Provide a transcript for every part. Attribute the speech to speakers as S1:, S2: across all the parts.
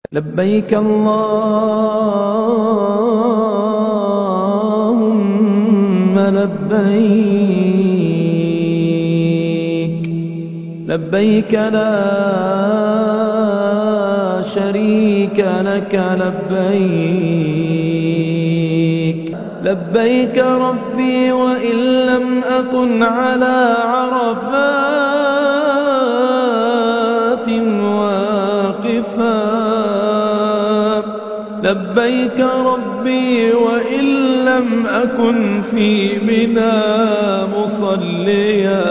S1: لبيك اللهم لبيك لبيك لا شريك لك لبيك لبيك ربي وإن لم أكن على عرفات واقفا لبيك ربي وإن لم أكن في منى مصليا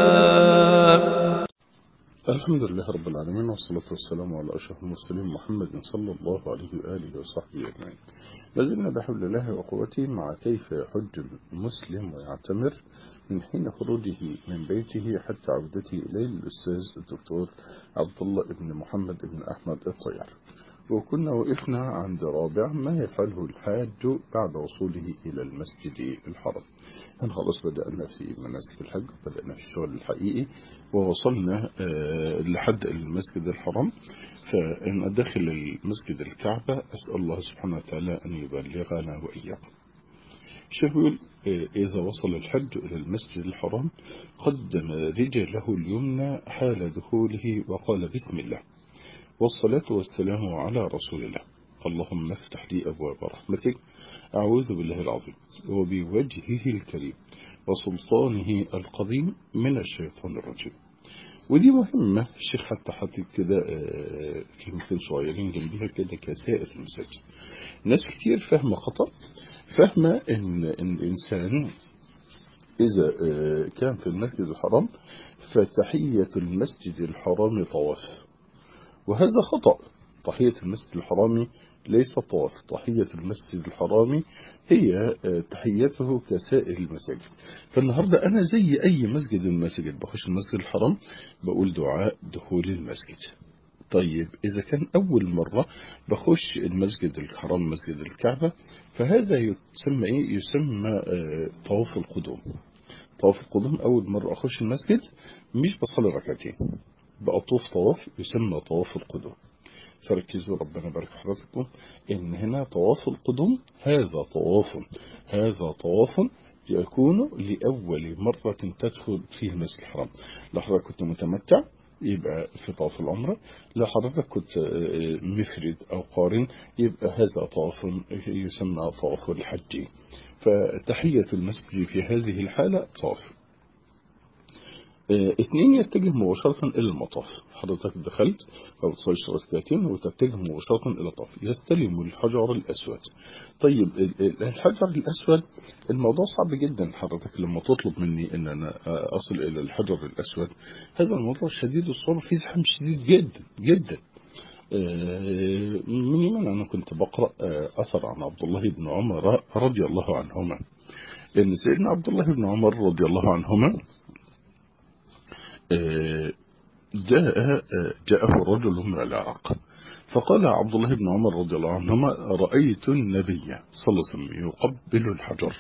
S2: الحمد لله رب العالمين والصلاة والسلام على أشرف المرسلين محمد صلى الله عليه وآله وصحبه أجمعين ما زلنا بحول الله وقوته مع كيف يحج المسلم ويعتمر من حين خروجه من بيته حتى عودته إليه الأستاذ الدكتور عبد الله بن محمد بن أحمد الطيار وكنا وقفنا عند رابع ما يفعله الحاج بعد وصوله إلى المسجد الحرام احنا خلاص بدأنا في مناسك الحج بدأنا في الشغل الحقيقي ووصلنا لحد المسجد الحرام فإن داخل المسجد الكعبة أسأل الله سبحانه وتعالى أن يبلغنا وإياكم الشيخ يقول إذا وصل الحج إلى المسجد الحرام قدم رجله اليمنى حال دخوله وقال بسم الله والصلاة والسلام على رسول الله اللهم افتح لي أبواب رحمتك أعوذ بالله العظيم وبوجهه الكريم وسلطانه القديم من الشيطان الرجيم ودي مهمة الشيخ حتى حاطط كده كلمتين صغيرين جنبيها كده كسائر المساجد ناس كتير فاهمة خطأ فاهمة إن, إن الإنسان إذا كان في المسجد الحرام فتحية المسجد الحرام طواف وهذا خطأ تحية المسجد الحرام ليس طواف تحية المسجد الحرام هي تحيته كسائر المساجد فالنهاردة أنا زي أي مسجد من المساجد بخش المسجد الحرام بقول دعاء دخول المسجد طيب إذا كان أول مرة بخش المسجد الحرام مسجد الكعبة فهذا يسمى إيه؟ يسمى طواف القدوم طواف القدوم أول مرة أخش المسجد مش بصلي ركعتين بأطوف طواف يسمى طواف القدوم فركزوا ربنا يبارك في حضراتكم ان هنا طواف القدوم هذا طواف هذا طواف يكون لأول مرة تدخل فيه المسجد الحرام لو حضرتك كنت متمتع يبقى في طواف العمرة لو حضرتك كنت مفرد أو قارن يبقى هذا طواف يسمى طواف الحج فتحية المسجد في هذه الحالة طواف اثنين يتجه مباشرة إلى المطاف حضرتك دخلت أو تصلي ركعتين وتتجه مباشرة إلى الطواف يستلم الحجر الأسود طيب الحجر الأسود الموضوع صعب جدا حضرتك لما تطلب مني أن أنا أصل إلى الحجر الأسود هذا الموضوع شديد الصعوبة فيه زحام شديد جدا جدا من يومين أنا كنت بقرأ أثر عن عبد الله بن عمر رضي الله عنهما إن سيدنا عبد الله بن عمر رضي الله عنهما جاء جاءه رجل من العراق فقال عبد الله بن عمر رضي الله عنهما رأيت النبي صلى الله عليه وسلم يقبل الحجر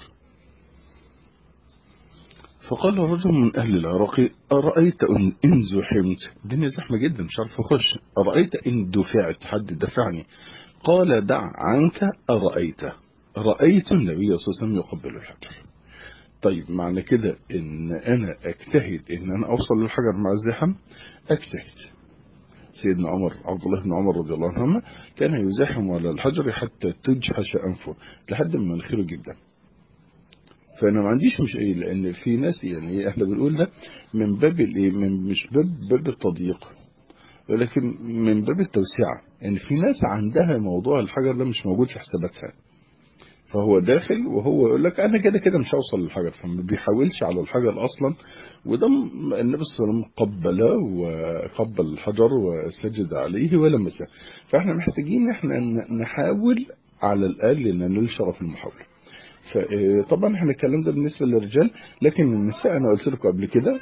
S2: فقال رجل من أهل العراق أرأيت إن زحمت الدنيا زحمة جدا مش عارف أخش أرأيت إن دفعت حد دفعني قال دع عنك أرأيت رأيت النبي صلى الله عليه وسلم يقبل الحجر طيب معنى كده ان انا اجتهد ان انا اوصل للحجر مع الزحم اجتهد سيدنا عمر عبد الله بن عمر رضي الله عنهما كان يزاحم على الحجر حتى تجحش انفه لحد ما مناخيره جدا فانا ما عنديش مش ايه لان في ناس يعني احنا بنقول ده من باب الايه من مش باب باب التضييق ولكن من باب التوسعه يعني في ناس عندها موضوع الحجر ده مش موجود في حساباتها فهو داخل وهو يقول لك انا كده كده مش هوصل للحجر فما بيحاولش على الحجر اصلا وده النبي صلى الله عليه وسلم قبله وقبل الحجر وسجد عليه ولمسه فاحنا محتاجين احنا نحاول على الاقل ان ننال شرف المحاوله فطبعا احنا الكلام ده بالنسبه للرجال لكن النساء انا قلت لكم قبل كده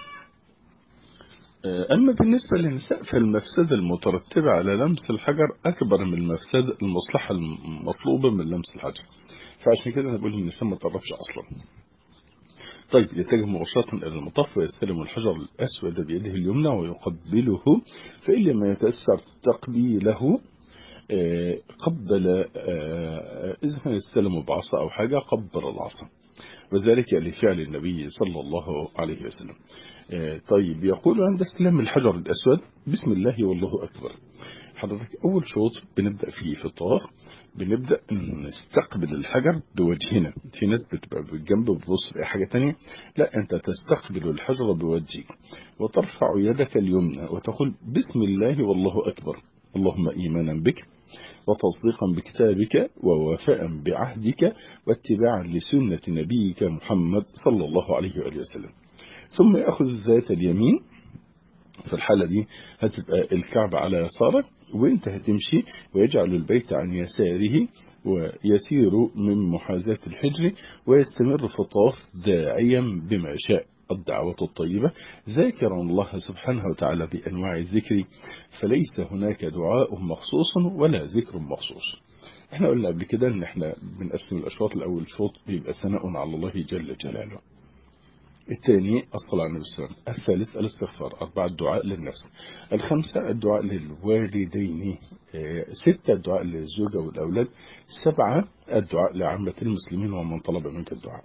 S2: أما بالنسبة للنساء فالمفسدة المترتبة على لمس الحجر أكبر من المفسدة المصلحة المطلوبة من لمس الحجر فعشان كده أنا بقول النساء ما تقربش أصلا طيب يتجه مباشرة إلى المطاف ويستلم الحجر الأسود بيده اليمنى ويقبله فإن لم يتأثر تقبيله آه، قبل آه، إذا كان استلموا بعصا أو حاجة قبل العصا وذلك لفعل النبي صلى الله عليه وسلم آه، طيب يقول عند استلام الحجر الأسود بسم الله والله أكبر حضرتك أول شوط بنبدأ فيه في الطواف بنبدأ نستقبل الحجر بوجهنا في ناس بتبقى بالجنب بتبص في حاجة تانية لا أنت تستقبل الحجر بوجهك وترفع يدك اليمنى وتقول بسم الله والله أكبر اللهم إيمانا بك وتصديقا بكتابك ووفاء بعهدك واتباعا لسنة نبيك محمد صلى الله عليه وآله وسلم ثم يأخذ ذات اليمين في الحالة دي هتبقى الكعبة على يسارك وانت هتمشي ويجعل البيت عن يساره ويسير من محاذاة الحجر ويستمر في الطواف داعيا بما شاء الدعوة الطيبة ذاكرا الله سبحانه وتعالى بأنواع الذكر فليس هناك دعاء مخصوص ولا ذكر مخصوص احنا قلنا قبل كده ان احنا بنقسم الاشواط الاول شوط بيبقى ثناء على الله جل جلاله الثاني الصلاة على النبي صلى الله عليه وسلم الثالث الاستغفار أربعة الدعاء للنفس الخمسة الدعاء للوالدين آه، ستة الدعاء للزوجة والأولاد سبعة الدعاء لعامة المسلمين ومن طلب منك الدعاء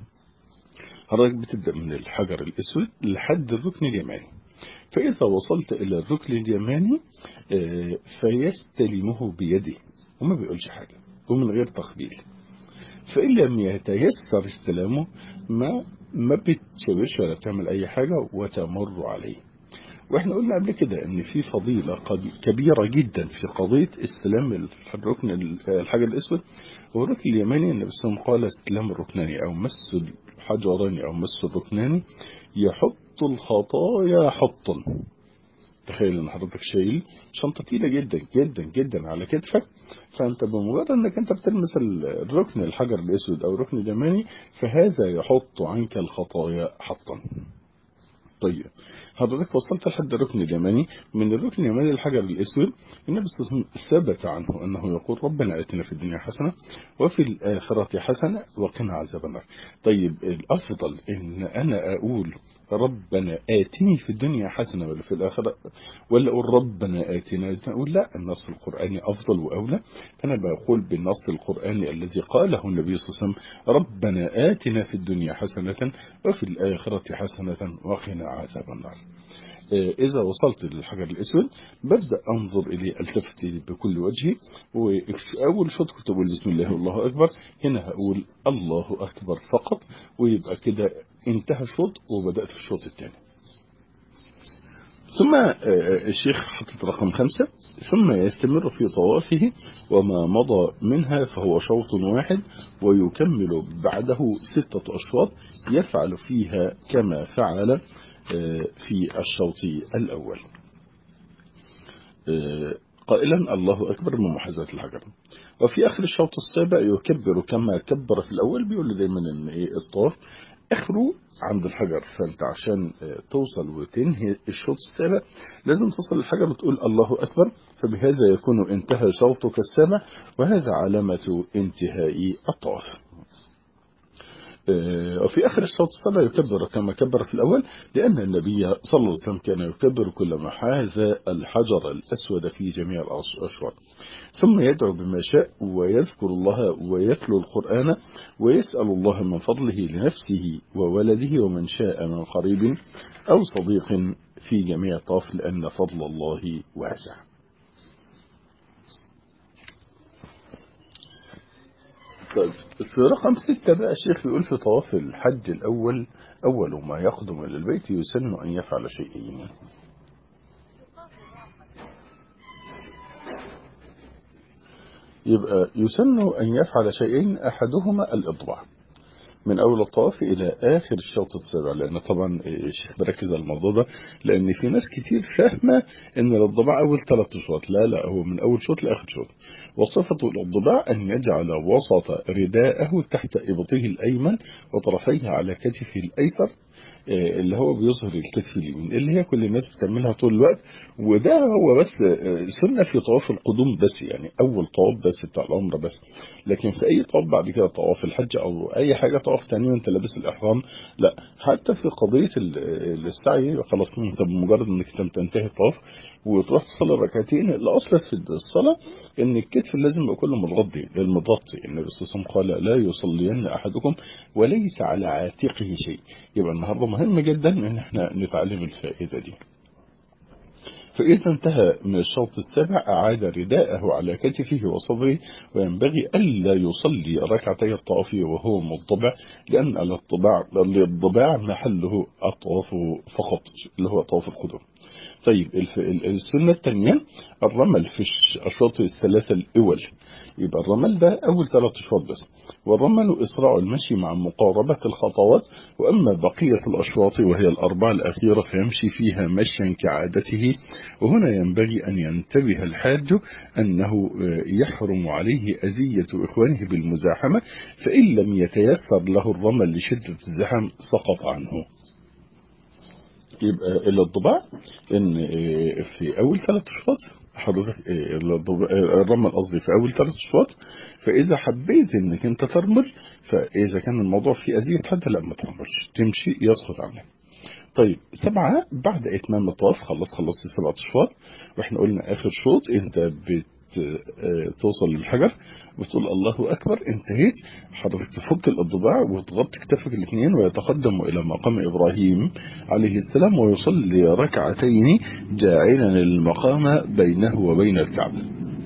S2: حضرتك بتبدأ من الحجر الأسود لحد الركن اليماني فإذا وصلت إلى الركن اليماني آه، فيستلمه بيده وما بيقولش حاجة ومن غير تقبيل فإن لم يتيسر استلامه ما ما بتشاورش ولا بتعمل أي حاجة وتمر عليه واحنا قلنا قبل كده ان في فضيلة قد- كبيرة جدا في قضية استلام الركن الحجر الاسود هو الركن اليماني النبي صلى الله عليه وسلم قال استلام الركنان او مس الحجران او مس الركنان يحط الخطايا حطا تخيل ان حضرتك شايل شنطه تقيله جدا جدا جدا على كتفك فانت بمجرد انك انت بتلمس الركن الحجر الاسود او الركن اليماني فهذا يحط عنك الخطايا حطا طيب حضرتك وصلت لحد الركن اليماني من الركن اليماني للحجر الاسود النبي صلى الله عليه وسلم ثبت عنه انه يقول ربنا اتنا في الدنيا حسنه وفي الاخره حسنه وقنا عذاب النار طيب الافضل ان انا اقول ربنا آتني في الدنيا حسنة ولا في الآخرة ولا أقول ربنا آتنا أقول لا النص القرآني أفضل وأولى فأنا بقول بالنص القرآني الذي قاله النبي صلى الله عليه وسلم ربنا آتنا في الدنيا حسنة وفي الآخرة حسنة وقنا عذاب النار آه، إذا وصلت للحجر الأسود ببدأ أنظر إليه ألتفت إليه بكل وجهي وفي أول شوط كنت أقول بسم الله والله أكبر هنا هقول الله أكبر فقط ويبقى كده انتهى الشوط وبدأت في الشوط الثاني ثم آه، الشيخ حطت رقم خمسة ثم يستمر في طوافه وما مضى منها فهو شوط واحد ويكمل بعده ستة أشواط يفعل فيها كما فعل آه، في الشوط الأول آه، قائلا الله أكبر من محاذاة الحجر وفي آخر الشوط السابع يكبر كما كبر في الأول بيقول لي دايما إن إيه الطواف اخره عند الحجر فانت عشان آه، توصل وتنهي الشوط السابع لازم توصل للحجر وتقول الله اكبر فبهذا يكون انتهى شوطك السابع وهذا علامة انتهاء الطواف آه، وفي آخر الشوط السابع يكبر كما كبر في الأول لأن النبي صلى الله عليه وسلم كان يكبر كلما حاز الحجر الأسود في جميع الأشواط ثم يدعو بما شاء ويذكر الله ويتلو القرآن ويسأل الله من فضله لنفسه وولده ومن شاء من قريب أو صديق في جميع طاف لأن فضل الله واسع طيب في رقم ستة بقى الشيخ بيقول في طواف الحج الأول أول ما يقدم إلى البيت يسن أن يفعل شيئين يبقى يسن أن يفعل شيئين أحدهما الإضباع من أول الطواف إلى آخر الشوط السابع لأن طبعا الشيخ بركز على الموضوع ده لأن في ناس كتير فاهمة إن الإضباع أول ثلاث شوط لا لا هو من أول شوط لآخر شوط وصفة الإضباع أن يجعل وسط رداءه تحت إبطه الأيمن وطرفيه على كتفه الأيسر آه، اللي هو بيظهر الكتف اليمين اللي هي كل الناس بتعملها طول الوقت وده هو بس آه، سنة في طواف القدوم بس يعني أول طواف بس بتاع العمرة بس لكن في أي طواف بعد كده طواف الحج أو أي حاجة طواف تاني وأنت لابس الإحرام لا حتى في قضية ال- السعي خلاص أنت بمجرد إنك أنت تنتهي الطواف وتروح تصلي الركعتين الأصل في الصلاة إن الكتف لازم يبقى كله متغطي المتغطي النبي صلى الله عليه وسلم قال لا يصلين أحدكم وليس على عاتقه شيء يبقى النهارده مهم جدا ان احنا نتعلم الفائده دي فإذا انتهى من الشوط السابع أعاد رداءه على كتفه وصدره وينبغي ألا يصلي ركعتي الطواف وهو مضطبع لأن الطباع الضباع محله الطواف فقط اللي هو طواف القدوم طيب الف- ال- السنة الثانية الرمل في الأشواط الثلاثة الأول يبقى الرمل ده أول ثلاث أشواط بس والرمل إسراع المشي مع مقاربة الخطوات وأما بقية الأشواط وهي الأربعة الأخيرة فيمشي فيها مشيا كعادته وهنا ينبغي أن ينتبه الحاج أنه آه، يحرم عليه أذية إخوانه بالمزاحمة فإن لم يتيسر له الرمل لشدة الزحام سقط عنه يبقى الضباع ان آه، في اول ثلاث اشواط حضرتك آه، الضباع- آه، الرمل قصدي في اول ثلاث اشواط فاذا حبيت انك انت ترمل فاذا كان الموضوع فيه اذيه حد لا ما ترملش تمشي يسقط عنك طيب سبعة بعد إتمام الطواف خلص خلصت سبعة أشواط وإحنا قلنا آخر شوط أنت بت آه، توصل للحجر وتقول الله أكبر انتهيت حضرتك تفك الضباع وتغطي كتفك الاثنين ويتقدم إلى مقام إبراهيم عليه السلام ويصلي ركعتين جاعلا المقام بينه وبين الكعبة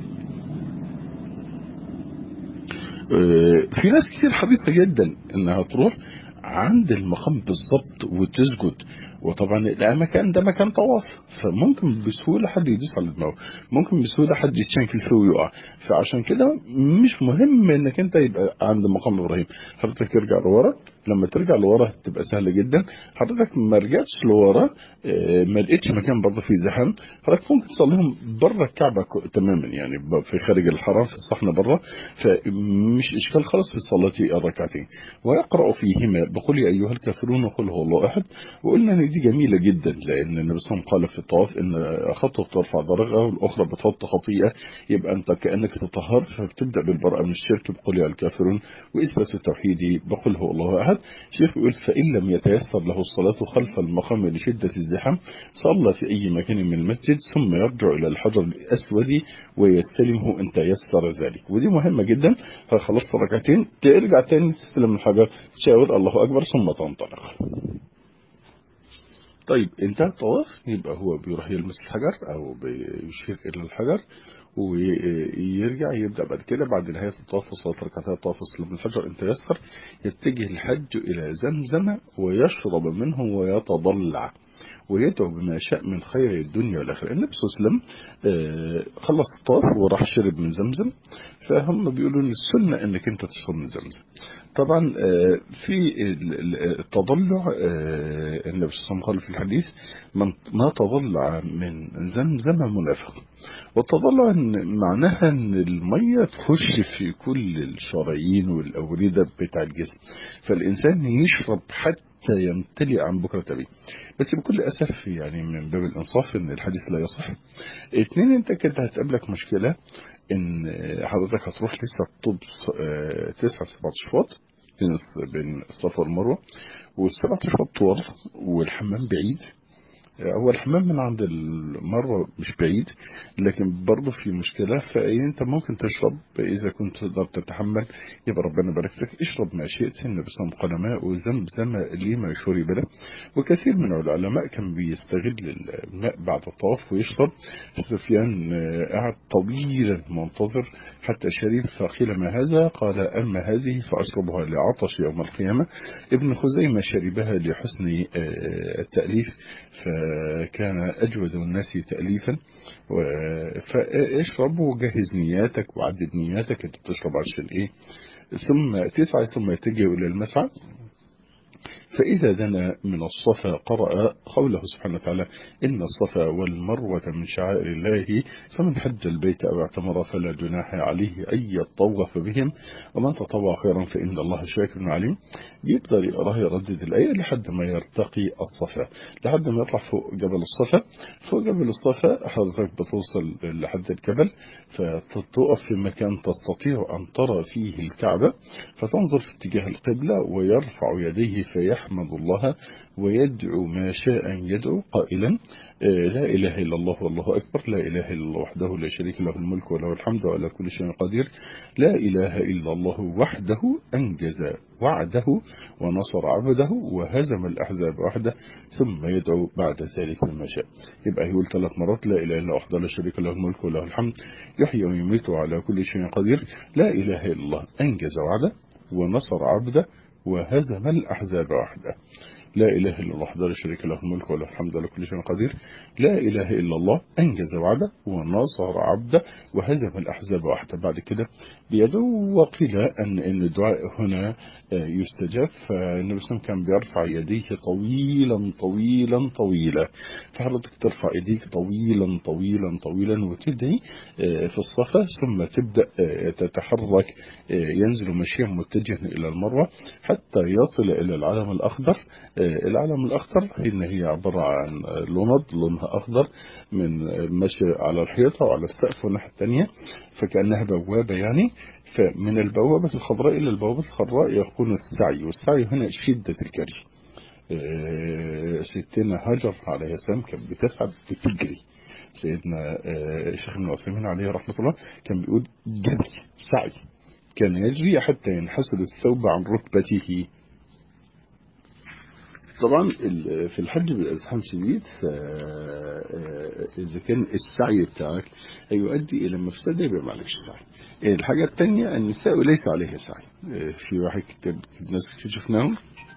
S2: آه، في ناس كتير حريصة جدا انها تروح عند المقام بالظبط وتسجد وطبعا المكان ده مكان طواف فممكن بسهوله حد يدوس على دماغه ممكن بسهوله حد يتشنكل فيه ويقع فعشان كده مش مهم انك انت يبقى عند مقام ابراهيم حضرتك ترجع لورا لما ترجع لورا تبقى سهله جدا حضرتك ما رجعتش لورا آه، ما لقيتش مكان برضه فيه زحام حضرتك ممكن تصليهم بره الكعبه كو- تماما يعني ب- في خارج الحرم في الصحن بره فمش اشكال خالص في صلاتي الركعتين ويقرا فيهما بقول يا ايها الكافرون وقل هو الله احد وقلنا ان دي جميله جدا لان النبي صلى الله عليه وسلم قال في الطواف ان خطوه ترفع درجه والاخرى بتحط خطيئه يبقى انت كانك تطهرت فبتبدا بالبراءه من الشرك بقول يا الكافرون واثبات التوحيد بقل هو الله احد الشيخ بيقول فان لم يتيسر له الصلاه خلف المقام لشده الزحام صلى في اي مكان من المسجد ثم يرجع الى الحجر الاسود ويستلمه ان تيسر ذلك ودي مهمه جدا فخلصت ركعتين ترجع تاني تستلم الحجر تشاور الله اكبر ثم تنطلق طيب انتهى الطواف يبقى هو بيروح يلمس الحجر او بيشير الى الحجر ويرجع يبدا بعد كده بعد نهايه الطواف وصلاه ركعتي الطواف وسلم الحجر ان تيسر يتجه الحج الى زمزم ويشرب منه ويتضلع ويدعو بما شاء من خير الدنيا والاخره النبي صلى الله عليه وسلم آه، خلص الطواف وراح شرب من زمزم فهم بيقولوا ان السنه انك انت تشرب من زمزم طبعا آه، في ال- ال- التضلع آه، النبي صلى الله عليه وسلم قال في الحديث من ما تضلع من زمزم منافق والتضلع إن معناها ان الميه تخش في كل الشرايين والاورده بتاع الجسم فالانسان يشرب حتى يمتلئ عن بكرة أبيه بس بكل أسف يعني من باب الإنصاف إن الحديث لا يصح اتنين أنت كده هتقابلك مشكلة إن حضرتك هتروح لسه طب آه، تسع سبعة أشواط بين الص- بين الصفا والمروة والسبعة أشواط طوال والحمام بعيد هو الحمام من عند المروة مش بعيد لكن برضه في مشكلة فأنت ممكن تشرب إذا كنت تقدر تتحمل يبقى ربنا يبارك لك اشرب ما شئت النبي صلى الله عليه وسلم قال ماء زمزم لما شرب له وكثير من العلماء كان بيستغل الماء بعد الطواف ويشرب سفيان آه، قعد طويلا منتظر حتى شرب فقيل ما هذا قال أما هذه فأشربها لعطش يوم القيامة ابن خزيمة شربها لحسن آه، التأليف فكان أجود الناس تأليفا و- فاشرب وجهز نياتك وعدد نياتك انت بتشرب عشان ايه ثم تسعى ثم يتجه الى المسعى فإذا دنا من الصفا قرأ قوله سبحانه وتعالى إن الصفا والمروة من شعائر الله فمن حج البيت أو اعتمر فلا جناح عليه أن يطوف بهم ومن تطوع خيرا فإن الله شاكر عليم يقدر يقرأها يردد الآية لحد ما يرتقي الصفا لحد ما يطلع فوق جبل الصفا فوق جبل الصفا حضرتك بتوصل لحد الجبل فتقف في مكان تستطيع أن ترى فيه الكعبة فتنظر في اتجاه القبلة ويرفع يديه فيحمد الله ويدعو ما شاء أن يدعو قائلا لا إله إلا الله والله أكبر لا إله إلا الله وحده لا شريك له الملك وله الحمد وعلى كل شيء قدير لا إله إلا الله وحده أنجز وعده ونصر عبده وهزم الأحزاب وحده ثم يدعو بعد ذلك بما شاء يبقى يقول ثلاث مرات لا إله إلا وحده لا شريك له الملك وله الحمد يحيي ويميت على كل شيء قدير لا إله إلا الله أنجز وعده ونصر عبده وهزم الأحزاب وحده لا إله إلا الله وحده لا شريك له الملك وله الحمد على كل شيء قدير لا إله إلا الله أنجز وعده ونصر عبده وهزم الأحزاب وحده بعد كده بيدعو وقيل أن أن الدعاء هنا يستجاب فالنبي صلى الله عليه وسلم كان بيرفع يديه طويلا طويلا طويلا فحضرتك ترفع يديك طويلا طويلا طويلا وتدعي في الصفا ثم تبدأ تتحرك ينزل مشيا متجها إلى المروة حتى يصل إلى العلم الأخضر العلم الأخضر إن هي عبارة عن لوند لونها أخضر من ماشي على الحيطة وعلى السقف والناحية الثانية فكأنها بوابة يعني فمن البوابة الخضراء إلى البوابة الخضراء يكون السعي والسعي هنا شدة الجري ستنا هاجر عليه السلام كانت بتسعد بتجري سيدنا شيخ ابن عثيمين عليه رحمة الله كان بيقول جري سعي كان يجري حتى ينحسر الثوب عن ركبته طبعا في الحج بالازحام شديد اذا كان السعي بتاعك هيؤدي الى مفسده يبقى معلش سعي الحاجه الثانيه النساء ليس عليها سعي في واحد كتاب الناس كتير شفناهم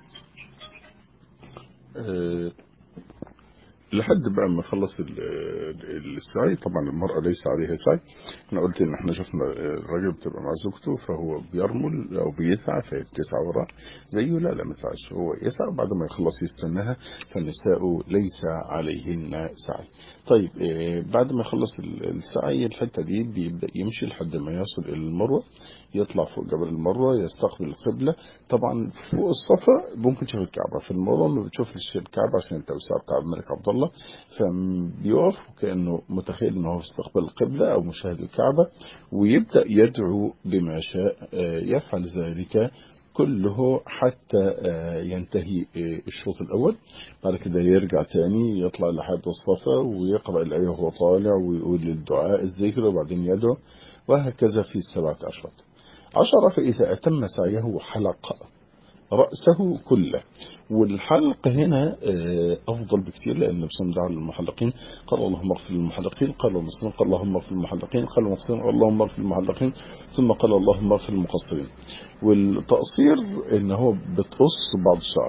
S2: لحد بقى ما خلص السعي طبعا المرأة ليس عليها سعي انا قلت ان احنا شفنا الراجل بتبقى مع زوجته فهو بيرمل او بيسعى فهي بتسعى وراه زيه لا لا ما يسعاش هو يسعى وبعد ما يخلص يستناها فالنساء ليس عليهن سعي طيب بعد ما يخلص السعي الحته دي بيبدا يمشي لحد ما يصل الى المروه يطلع فوق جبل المروه يستقبل القبله طبعا فوق الصفا ممكن تشوف الكعبه في المروه ما بتشوفش الكعبه عشان توسع بتاع الملك عبد الله فبيقف كانه متخيل ان هو في استقبال القبله او مشاهد الكعبه ويبدا يدعو بما شاء يفعل ذلك كله حتى ينتهي الشوط الأول بعد كده يرجع تاني يطلع لحد الصفا ويقرأ الآية وهو طالع ويقول للدعاء الذكر وبعدين يدعو وهكذا في السبعة أشواط عشرة فإذا أتم سعيه حلق رأسه كله والحلق هنا أفضل بكثير لأن النبي دعا للمحلقين قال اللهم اغفر للمحلقين قال المسلمين قال اللهم اغفر للمحلقين قال المقصرين قال اللهم اغفر للمحلقين ثم قال اللهم اغفر للمقصرين والتقصير إن هو بتقص بعض الشعر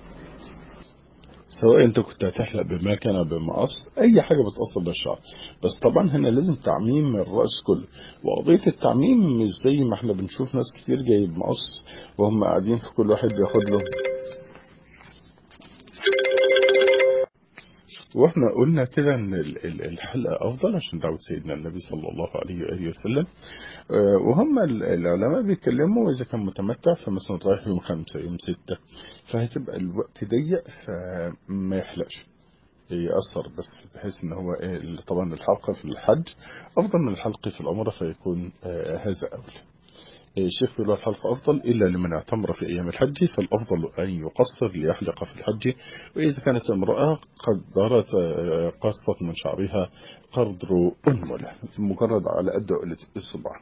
S2: سواء انت كنت هتحلق بمكنه بمقص اي حاجه بتاثر بالشعر بس طبعا هنا لازم تعميم الراس كله وقضيه التعميم مش زي ما احنا بنشوف ناس كتير جايب مقص وهم قاعدين في كل واحد بياخد له واحنا قلنا كده ان الحلقه افضل عشان دعوه سيدنا النبي صلى الله عليه واله وسلم وهم العلماء بيتكلموا اذا كان متمتع فمثلا رايح يوم خمسة يوم ستة فهتبقى الوقت ضيق فما يحلقش يأثر بس بحيث ان هو طبعا الحلقة في الحج افضل من الحلق في العمرة فيكون هذا اولى الشيخ بيقول الحلق أفضل إلا لمن اعتمر في أيام الحج فالأفضل أن يقصر ليحلق في الحج وإذا كانت امرأة قدرت قصة من شعرها قدر أنملة مجرد على قد الصباع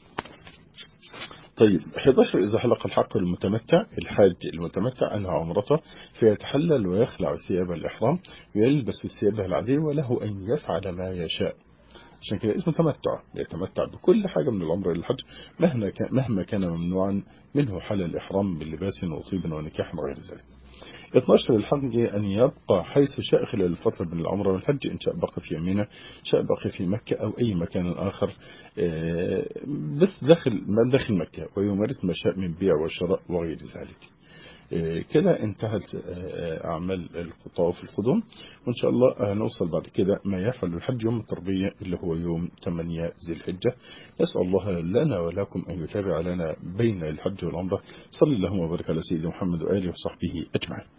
S2: طيب 11 إذا حلق الحق المتمتع الحاج المتمتع أنهى عمرته فيتحلل ويخلع ثياب الإحرام ويلبس ثيابه العادية وله أن يفعل ما يشاء عشان كده اسمه تمتع يتمتع بكل حاجة من العمر للحج مهما كان, مهما كان ممنوعا منه حل الإحرام باللباس وطيب ونكاح وغير ذلك 12 الحج أن يبقى حيث شاء خلال الفترة بين العمرة والحج إن شاء بقى في يمينه شاء بقى في مكة أو أي مكان آخر بس داخل داخل مكة ويمارس ما شاء من بيع وشراء وغير ذلك كده انتهت أعمال الطواف القدوم وإن شاء الله هنوصل بعد كده ما يفعل الحج يوم التربية اللي هو يوم 8 ذي الحجة نسأل الله لنا ولكم أن يتابع لنا بين الحج والعمرة صلى الله وبارك على سيدنا محمد وآله وصحبه أجمعين